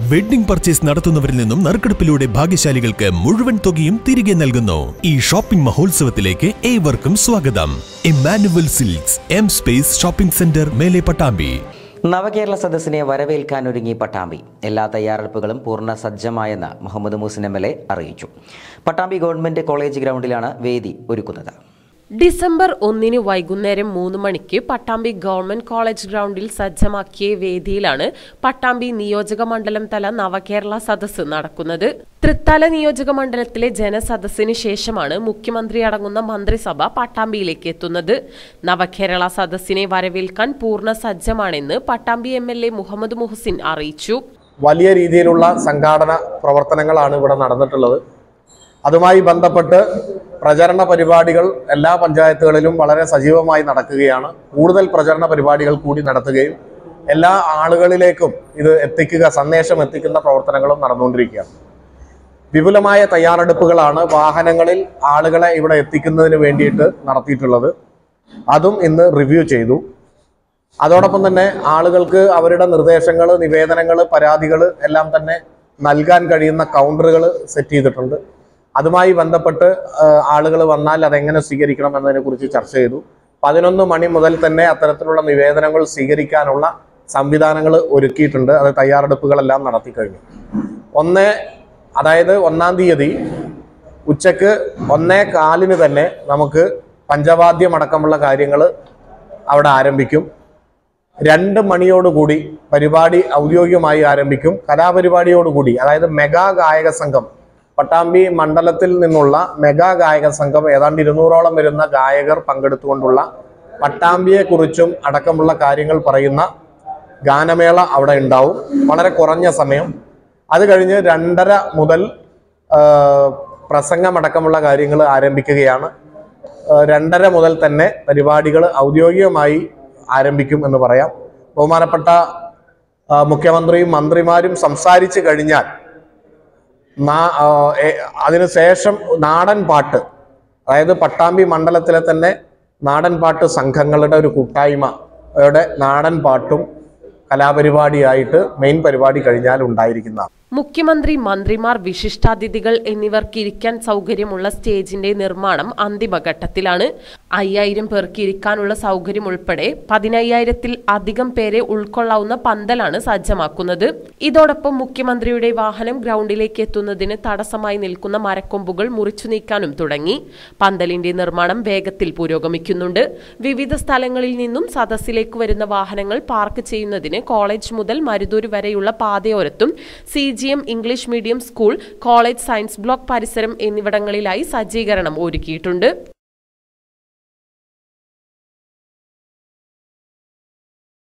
wedding purchase നടത്തുന്നവരിൽ നിന്നും നറുക്കെടുപ്പിലൂടെ ഭാഗ്യശാലികൾക്ക് മുഴുവൻ തുകയും തിരികെ നൽകുന്നു ഈ ഷോപ്പിംഗ് മഹോത്സവത്തിലേക്ക് ഏവർക്കും സ്വാഗതം Emmanuel Silks M space shopping centre Mele Pattambi Navakerala സദസ്സിനെ വരവേൽക്കാനൊരുങ്ങി പട്ടാമ്പി എല്ലാ തയ്യാറെടുപ്പുകളും പൂർണ്ണ സജ്ജമായെന്ന് മുഹമ്മദ് മൂസിൻ എം എൽ എ അറിയിച്ചു പട്ടാമ്പി ഗവൺമെന്റ് കോളേജ് ഗ്രൗണ്ടിലാണ് വേദി ഒരുക്കുന്നത് ഡിസംബർ ഒന്നിന് വൈകുന്നേരം മൂന്ന് മണിക്ക് പട്ടാമ്പി ഗവൺമെന്റ് കോളേജ് ഗ്രൗണ്ടിൽ സജ്ജമാക്കിയ വേദിയിലാണ് പട്ടാമ്പി നിയോജക മണ്ഡലം തല നവകേരള സദസ്സ് നടക്കുന്നത് തൃത്തല നിയോജക മണ്ഡലത്തിലെ ജനസദസ്സിന് ശേഷമാണ് മുഖ്യമന്ത്രി അടങ്ങുന്ന മന്ത്രിസഭ പട്ടാമ്പിയിലേക്ക് എത്തുന്നത് നവകേരള സദസ്സിനെ വരവേൽക്കാൻ പൂർണ്ണ സജ്ജമാണെന്ന് Pattambi M L A Muhammad Muhsin അറിയിച്ചു വലിയ രീതിയിലുള്ള സംഘാടന പ്രവർത്തനങ്ങളാണ് ഇവിടെ നടന്നിട്ടുള്ളത് അതുമായി ബന്ധപ്പെട്ട് പ്രചരണ പരിപാടികൾ എല്ലാ പഞ്ചായത്തുകളിലും വളരെ സജീവമായി നടക്കുകയാണ് കൂടുതൽ പ്രചരണ പരിപാടികൾ കൂടി നടത്തുകയും എല്ലാ ആളുകളിലേക്കും ഇത് എത്തിക്കുക സന്ദേശം എത്തിക്കുന്ന പ്രവർത്തനങ്ങളും നടന്നുകൊണ്ടിരിക്കുകയാണ് വിപുലമായ തയ്യാറെടുപ്പുകളാണ് വാഹനങ്ങളിൽ ആളുകളെ ഇവിടെ എത്തിക്കുന്നതിന് വേണ്ടിയിട്ട് നടത്തിയിട്ടുള്ളത് അതും ഇന്ന് റിവ്യൂ ചെയ്തു അതോടൊപ്പം തന്നെ ആളുകൾക്ക് അവരുടെ നിർദ്ദേശങ്ങൾ നിവേദനങ്ങൾ പരാതികൾ എല്ലാം തന്നെ നൽകാൻ കഴിയുന്ന കൗണ്ടറുകൾ സെറ്റ് ചെയ്തിട്ടുണ്ട് അതുമായി ബന്ധപ്പെട്ട് ആളുകൾ വന്നാൽ അതെങ്ങനെ സ്വീകരിക്കണം എന്നതിനെ കുറിച്ച് ചർച്ച ചെയ്തു പതിനൊന്ന് മണി മുതൽ തന്നെ അത്തരത്തിലുള്ള നിവേദനങ്ങൾ സ്വീകരിക്കാനുള്ള സംവിധാനങ്ങൾ ഒരുക്കിയിട്ടുണ്ട് അത് തയ്യാറെടുപ്പുകളെല്ലാം നടത്തി കഴിഞ്ഞു ഒന്ന് അതായത് ഒന്നാം തീയതി ഉച്ചക്ക് ഒന്നേ കാലിന് തന്നെ നമുക്ക് പഞ്ചവാദ്യം അടക്കമുള്ള കാര്യങ്ങൾ അവിടെ ആരംഭിക്കും രണ്ട് മണിയോടുകൂടി പരിപാടി ഔദ്യോഗികമായി ആരംഭിക്കും കലാപരിപാടിയോടുകൂടി അതായത് മെഗാ ഗായക സംഘം പട്ടാമ്പി മണ്ഡലത്തിൽ നിന്നുള്ള മെഗാ ഗായക സംഘം ഏതാണ്ട് ഇരുന്നൂറോളം വരുന്ന ഗായകർ പങ്കെടുത്തുകൊണ്ടുള്ള പട്ടാമ്പിയെ കുറിച്ചും അടക്കമുള്ള കാര്യങ്ങൾ പറയുന്ന ഗാനമേള അവിടെ ഉണ്ടാവും വളരെ കുറഞ്ഞ സമയം അത് കഴിഞ്ഞ് രണ്ടര മുതൽ ആ, പ്രസംഗമടക്കമുള്ള കാര്യങ്ങൾ ആരംഭിക്കുകയാണ് ആ, രണ്ടര മുതൽ തന്നെ പരിപാടികൾ ഔദ്യോഗികമായി ആരംഭിക്കും എന്ന് പറയാം ബഹുമാനപ്പെട്ട ആ, മുഖ്യമന്ത്രിയും മന്ത്രിമാരും സംസാരിച്ചു കഴിഞ്ഞാൽ നാ- ആ, എ- അതിനുശേഷം നാടൻ പാട്ട് അതായത് പട്ടാമ്പി മണ്ഡലത്തിലെ തന്നെ നാടൻ പാട്ട് സംഘങ്ങളുടെ ഒരു കൂട്ടായ്മയുടെ നാടൻ പാട്ടും കലാപരിപാടിയായിട്ട് മെയിൻ പരിപാടി കഴിഞ്ഞാൽ ഉണ്ടായിരിക്കുന്നതാണ് മുഖ്യമന്ത്രി മന്ത്രിമാർ വിശിഷ്ടാതിഥികൾ എന്നിവർക്ക് ഇരിക്കാൻ സൗകര്യമുള്ള സ്റ്റേജിന്റെ നിർമ്മാണം അന്തിമഘട്ടത്തിലാണ് അയ്യായിരം പേർക്ക് ഇരിക്കാനുള്ള സൗകര്യം ഉൾപ്പെടെ പതിനയ്യായിരത്തിൽ അധികം പേരെ ഉൾക്കൊള്ളാവുന്ന പന്തലാണ് സജ്ജമാക്കുന്നത് ഇതോടൊപ്പം മുഖ്യമന്ത്രിയുടെ വാഹനം ഗ്രൗണ്ടിലേക്ക് എത്തുന്നതിന് തടസ്സമായി നിൽക്കുന്ന മരക്കൊമ്പുകൾ മുറിച്ചു നീക്കാനും തുടങ്ങി പന്തലിന്റെ നിർമ്മാണം വേഗത്തിൽ പുരോഗമിക്കുന്നുണ്ട് വിവിധ സ്ഥലങ്ങളിൽ നിന്നും സദസ്സിലേക്ക് വരുന്ന വാഹനങ്ങൾ പാർക്ക് ചെയ്യുന്നതിന് കോളേജ് മുതൽ മരുതൂർ വരെയുള്ള പാതയോരത്തും C G M English medium school college science block പരിസരം എന്നിവിടങ്ങളിലായി സജ്ജീകരണം ഒരുക്കിയിട്ടുണ്ട്